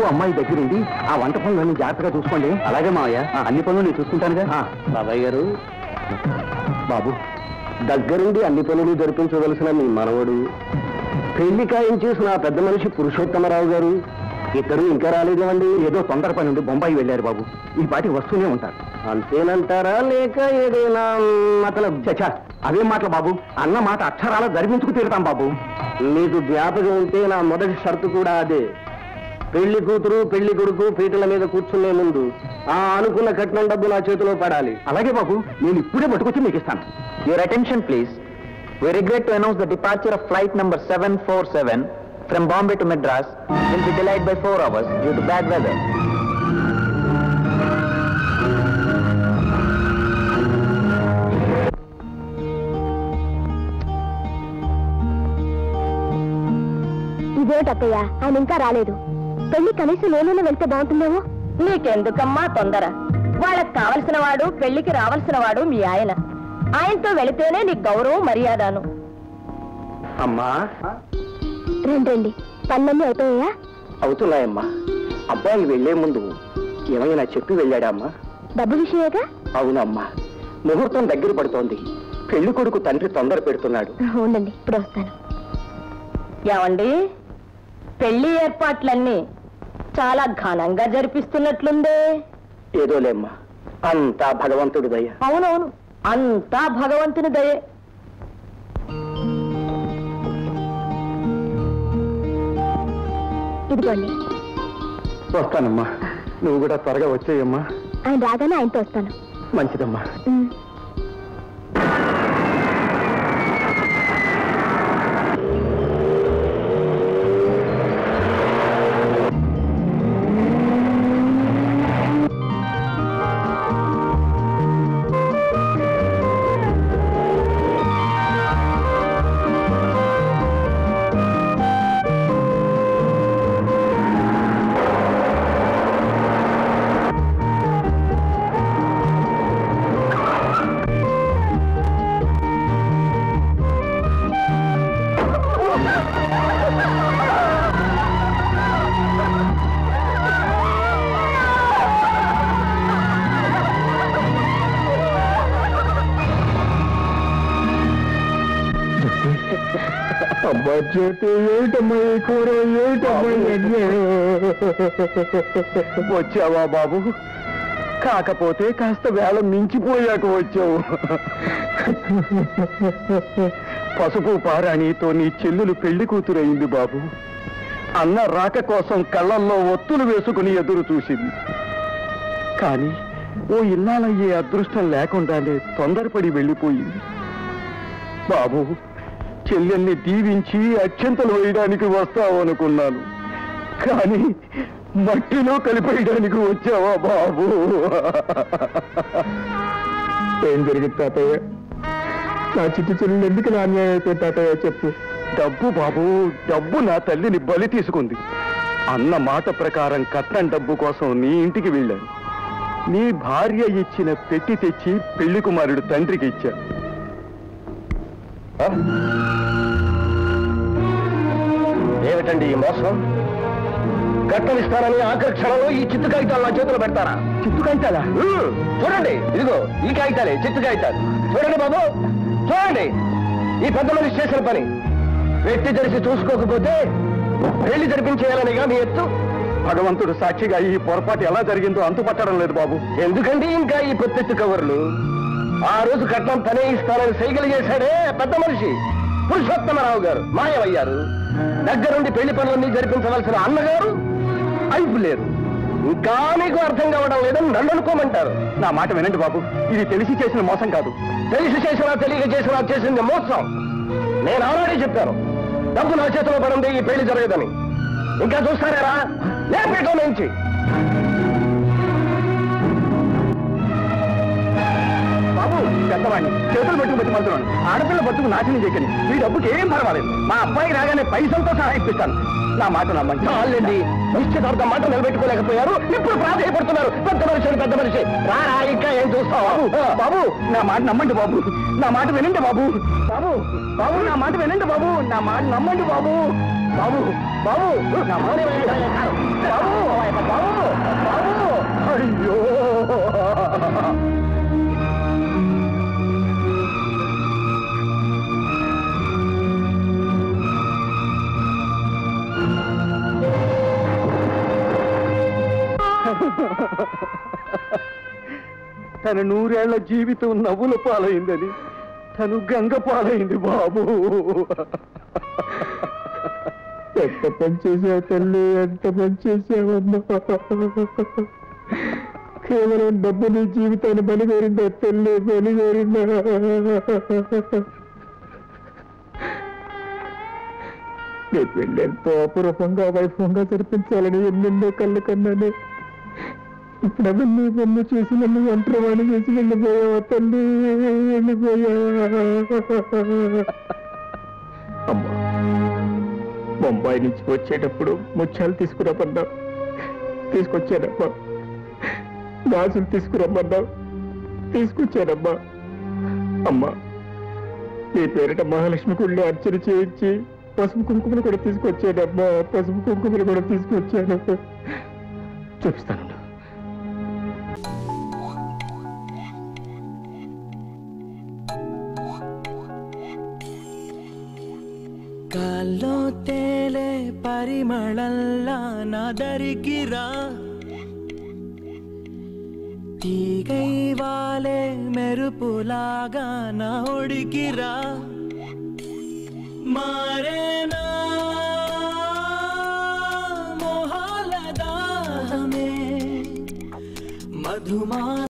అమ్మాయి దగ్గరుండి ఆ వంట పనులన్నీ జాగ్రత్తగా చూసుకోండి అలాగే మావయ్య అన్ని పనులు నేను చూసుకుంటానుగా బాబాయ్ గారు బాబు దగ్గరుండి అన్ని పనులు జరిపించవలసిన మీ మనవడు పెళ్లి ఖాయం చేసిన ఆ పెద్ద మనిషి పురుషోత్తమరావు గారు ఇద్దరు ఇంకా రాలేదేమండి ఏదో తొందర పని ఉండి బొంబాయి వెళ్ళారు బాబు ఈ పాటి వస్తూనే ఉంటారు అంతేనంటారా లేక ఏదైనా మతలబ్ చచా అవే మాటలు బాబు అన్న మాట అక్షరాల జరిపించుకు తీరుతాం బాబు మీకు జ్ఞాపకం ఉంటే నా మొదటి షరతు కూడా అదే పెళ్లి కూతురు పెళ్లి కొడుకు పీటల మీద కూర్చునే ముందు ఆ అనుకున్న కట్నం డబ్బు నా చేతిలో పడాలి అలాగే బాబు నేను ఇప్పుడే పట్టుకొచ్చి మీకు ఇస్తాను your attention please We regret to announce the departure of flight number 747 from Bombay to Madras will be delayed by 4 hours due to bad weather. ఇదేమిటత్తయ్య ఆయన ఇంకా రాలేదు పెళ్లి కనీసం నేనైనా వెళ్తే బాగుంటుందేమో నీకెందుకమ్మా తొందర వాళ్ళకి కావలసిన వాడు పెళ్లికి రావాల్సిన వాడు మీ ఆయన ఆయనతో వెళితేనే నీకు గౌరవం మర్యాదను అమ్మా రండి రండి పనులన్నీ అయిపోయాయా అవుతున్నాయమ్మా అబ్బాయి వెళ్లే ముందు ఏమైనా చెప్పి వెళ్ళాడా అమ్మా డబ్బు విషయమేగా అవునమ్మా ముహూర్తం దగ్గర పడుతోంది పెళ్లి కొడుకు తండ్రి తొందర పెడుతున్నాడు ఉండండి ఇప్పుడు వస్తాను ఏమండి పెళ్లి ఏర్పాట్లన్నీ చాలా ఘనంగా జరిపిస్తున్నట్లుందే ఏదోలేమ్మా అంతా భగవంతుడి దయ అవునవును అంతా భగవంతుని దయే ఇదిగోండి వస్తానమ్మా నువ్వు కూడా త్వరగా వచ్చేయమ్మా ఆయన రాగానే ఆయనతో వస్తాను మంచిదమ్మా ఉమ్. అబ్బా చేతి ఏమిటమ్మా ఈ కూర ఏమిటమ్మా వచ్చావా బాబు కాకపోతే కాస్త వేళ మించిపోయాక వచ్చావు పసుపు పారాణితో నీ చెల్లెలు పెళ్లి కూతురయింది బాబు అన్న రాక కోసం కళ్ళల్లో ఒత్తులు వేసుకుని ఎదురు చూసింది కానీ ఓ ఇన్నాళ్ళయ్యే అదృష్టం లేకుండానే తొందరపడి వెళ్ళిపోయింది బాబు చెల్లెల్ని దీవించి అక్షంతలు వేయడానికి వస్తావు అనుకున్నాను కానీ మట్టిలో కలిపేయడానికి వచ్చావా బాబు ఏం జరిగింది తాతయ్య నా చిట్టి చెల్లెలు ఎందుకు నా అన్యాయం అయిపోయింది తాతయ్య చెప్పు డబ్బు బాబు డబ్బు నా తల్లిని బలి తీసుకుంది అన్న మాట ప్రకారం కట్నం డబ్బు కోసం నీ ఇంటికి వెళ్ళాను నీ భార్య ఇచ్చిన పెట్టి తెచ్చి పెళ్లి కుమారుడు తండ్రికి ఇచ్చాను ఏమిటండి ఈ మోసం కట్టలు ఇస్తానని ఆఖరి క్షణంలో ఈ చిత్తు కాగితాలు నా చేతిలో పెడతారా చిత్తు కాగితాలా చూడండి ఇదిగో ఈ కాగితాలే చిత్తు కాగితాలు చూడండి బాబు చూడండి ఈ పెద్ద మనిషి చేసిన పని వ్యక్తి జరిసి చూసుకోకపోతే పెళ్లి జరిపించేయాలనిగా మీ ఎత్తు భగవంతుడు సాక్షిగా ఈ పొరపాటు ఎలా జరిగిందో అంతుపట్టడం లేదు బాబు ఎందుకండి ఇంకా ఈ పొత్తెత్తు కవర్లు ఆ రోజు కట్నం తనే ఇస్తానని సైకిల్ చేశాడే పెద్ద మనిషి పురుషోత్తమరావు గారు మాయమయ్యారు దగ్గరుండి పెళ్లి పనులన్నీ జరిపించవలసిన అన్నగారు అయిపు లేరు ఇంకా మీకు అర్థం కావడం లేదని నన్ను అనుకోమంటారు నా మాట వినండి బాబు ఇది తెలిసి చేసిన మోసం కాదు తెలిసి చేసినా తెలియక చేసినా చేసింది మోసం నేను ఆల్రెడీ చెప్పాను డబ్బు నా చేతిలో పడింది ఈ పెళ్లి జరగదని ఇంకా చూస్తారా లేపేటం నుంచి బాబు పెద్దవాడిని చేతులు పట్టుకు బతిమాలుతున్నాను ఆడపిల్ల బతుకు నాశనం చేయకండి మీ డబ్బుకి ఏం పర్వాలేదు మా అబ్బాయి రాగానే పైసలతో సహా ఇప్పిస్తాను నా మాట నమ్మండి చాలండి నిశ్చితార్థం మాట నిలబెట్టుకోలేకపోయారు ఇప్పుడు ప్రాధాయపడుతున్నారు పెద్ద మనిషి అని పెద్ద మనిషి రారా ఇంకా ఏం చూస్తావు బాబు నా మాట నమ్మండి బాబు నా మాట వినండి బాబు బాబు బాబు నా మాట వినండి బాబు నా మాట నమ్మండి బాబు బాబు బాబు నా మాట వినండి. బాబు బాబు బాబు అయ్యో తన నూరేళ్ల జీవితం నవ్వుల పాలైందని తను గంగ పాలైంది బాబు ఎంత పని చేసావు తల్లి ఎంత పని చేసావమ్మా కేవలం డబ్బు నీ జీవితాన్ని బలిగోరిందా తల్లి బలిగోరిందా నీ పెళ్ళి ఎంతో అపురూపంగా వైభవంగా జరిపించాలని ఎన్నెన్నో కళ్ళు కన్నాను ఇప్పుడు అవన్నీ పన్ను చేసి నన్ను ఒంటరివాణి చేసి వెళ్ళిపోయావా తల్లి వెళ్ళిపోయావా అమ్మా బొంబాయి నుంచి వచ్చేటప్పుడు ముత్యాలు తీసుకురమ్మన్నావు తీసుకొచ్చానమ్మా గాజులు తీసుకురమ్మన్నావు తీసుకొచ్చానమ్మా అమ్మా నీ పేరిట మహాలక్ష్మి గుళ్ళో అర్చన చేయించి పసుపు కుంకుమను కూడా తీసుకొచ్చానమ్మా పసుపు కుంకుమను కూడా తీసుకొచ్చాను చూపిస్తాను గాల్లో తేలే పరిమళల్లా నాదరికిరా తీగై వాలే మెరుపులాగా నా ఒడికిరా మారేనా మొహాల దాహమే మధుమా